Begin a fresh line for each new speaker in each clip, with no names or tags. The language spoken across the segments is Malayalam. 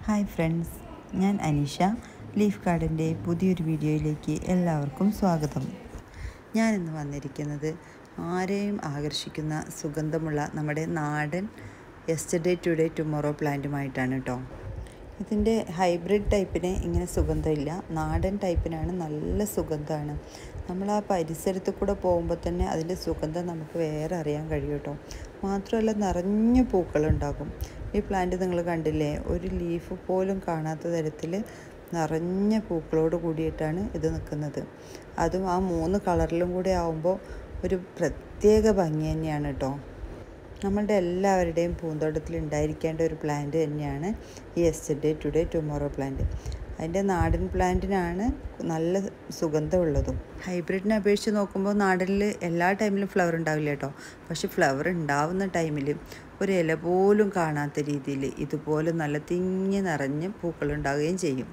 ഹായ് ഫ്രണ്ട്സ് ഞാൻ അനീഷ ലീഫ് ഗാർഡൻ്റെ പുതിയൊരു വീഡിയോയിലേക്ക് എല്ലാവർക്കും സ്വാഗതം ഞാനിന്ന് വന്നിരിക്കുന്നത് ആരെയും ആകർഷിക്കുന്ന സുഗന്ധമുള്ള നമ്മുടെ നാടൻ യെസ്റ്റർഡേ ടുഡേ ടുമോറോ പ്ലാന്റുമായിട്ടാണ് കേട്ടോ ഇതിൻ്റെ ഹൈബ്രിഡ് ടൈപ്പിന് ഇങ്ങനെ സുഗന്ധമില്ല നാടൻ ടൈപ്പിനാണ് നല്ല സുഗന്ധമാണ് നമ്മൾ ആ പരിസരത്ത് കൂടെ പോകുമ്പോൾ തന്നെ അതിൻ്റെ സുഗന്ധം നമുക്ക് വേറെ അറിയാൻ കഴിയും കേട്ടോ മാത്രമല്ല നിറഞ്ഞ പൂക്കളുണ്ടാകും ഈ പ്ലാന്റ് നിങ്ങൾ കണ്ടില്ലേ ഒരു ലീഫ് പോലും കാണാത്ത തരത്തിൽ നിറഞ്ഞ പൂക്കളോട് കൂടിയിട്ടാണ് ഇത് നിൽക്കുന്നത് അതും ആ മൂന്ന് കളറിലും കൂടി ആവുമ്പോൾ ഒരു പ്രത്യേക ഭംഗി തന്നെയാണ് കേട്ടോ നമ്മളുടെ എല്ലാവരുടെയും പൂന്തോട്ടത്തിൽ ഉണ്ടായിരിക്കേണ്ട ഒരു പ്ലാന്റ് തന്നെയാണ് ഈ എസ്റ്റർഡേ ടുഡേ ടുമോറോ പ്ലാന്റ് അതിൻ്റെ നാടൻ പ്ലാന്റിനാണ് നല്ല സുഗന്ധമുള്ളതും ഹൈബ്രിഡിനെ അപേക്ഷിച്ച് നോക്കുമ്പോൾ നാടനിൽ എല്ലാ ടൈമിലും ഫ്ലവർ ഉണ്ടാവില്ല കേട്ടോ പക്ഷെ ഫ്ലവർ ഉണ്ടാവുന്ന ടൈമിൽ ഒരു ഇല പോലും കാണാത്ത രീതിയിൽ ഇതുപോലെ നല്ല തിങ്ങി നിറഞ്ഞ് പൂക്കളുണ്ടാവുകയും ചെയ്യും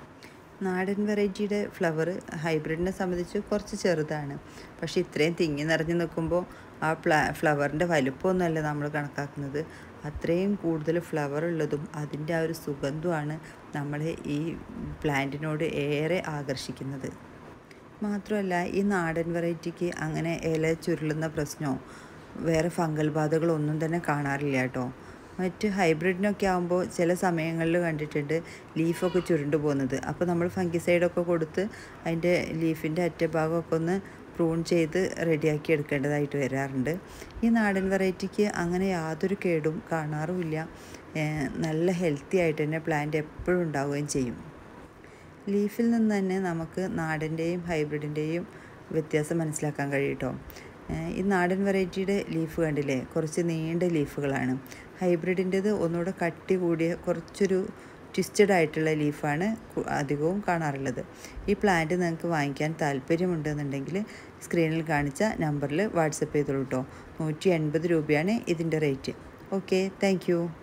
നാടൻ വെറൈറ്റിയുടെ ഫ്ലവർ ഹൈബ്രിഡിനെ സംബന്ധിച്ച് കുറച്ച് ചെറുതാണ് പക്ഷേ ഇത്രയും തിങ്ങി നിറഞ്ഞു നിൽക്കുമ്പോൾ ആ പ്ലാ ഫ്ലവറിൻ്റെ വലുപ്പമൊന്നുമല്ല നമ്മൾ കണക്കാക്കുന്നത് അത്രയും കൂടുതൽ ഫ്ലവർ ഉള്ളതും അതിൻ്റെ ആ ഒരു സുഗന്ധമാണ് നമ്മളെ ഈ പ്ലാന്റിനോട് ഏറെ ആകർഷിക്കുന്നത് മാത്രമല്ല ഈ നാടൻ വെറൈറ്റിക്ക് അങ്ങനെ ഇല ചുരുളുന്ന പ്രശ്നമോ വേറെ ഫംഗൽ ബാധകളോ ഒന്നും തന്നെ കാണാറില്ല കേട്ടോ മറ്റ് ഹൈബ്രിഡിനൊക്കെ ആകുമ്പോൾ ചില സമയങ്ങളിൽ കണ്ടിട്ടുണ്ട് ലീഫൊക്കെ ചുരുണ്ട് പോകുന്നത് അപ്പോൾ നമ്മൾ ഫംഗിസൈഡൊക്കെ കൊടുത്ത് അതിൻ്റെ ലീഫിൻ്റെ അറ്റഭാഗമൊക്കെ ഒന്ന് പ്രൂൺ ചെയ്ത് റെഡിയാക്കി എടുക്കേണ്ടതായിട്ട് വരാറുണ്ട് ഈ നാടൻ വെറൈറ്റിക്ക് അങ്ങനെ യാതൊരു കേടും കാണാറുമില്ല നല്ല ഹെൽത്തി ആയിട്ട് തന്നെ പ്ലാന്റ് എപ്പോഴും ഉണ്ടാവുകയും ചെയ്യും ലീഫിൽ നിന്ന് തന്നെ നമുക്ക് നാടൻ്റെയും ഹൈബ്രിഡിൻ്റെയും വ്യത്യാസം മനസ്സിലാക്കാൻ കഴിയും കേട്ടോ ഈ നാടൻ വെറൈറ്റിയുടെ ലീഫ് കണ്ടില്ലേ കുറച്ച് നീണ്ട ലീഫുകളാണ് ഹൈബ്രിഡിൻ്റെത് ഒന്നുകൂടെ കട്ടി കൂടിയ കുറച്ചൊരു ട്വിസ്റ്റഡ് ആയിട്ടുള്ള ലീഫാണ് അധികവും കാണാറുള്ളത് ഈ പ്ലാന്റ് നിങ്ങൾക്ക് വാങ്ങിക്കാൻ താല്പര്യമുണ്ടെന്നുണ്ടെങ്കിൽ സ്ക്രീനിൽ കാണിച്ച നമ്പറിൽ വാട്സപ്പ് ചെയ്തോളൂ കേട്ടോ നൂറ്റി എൺപത് രൂപയാണ് ഇതിൻ്റെ റേറ്റ് ഓക്കെ താങ്ക്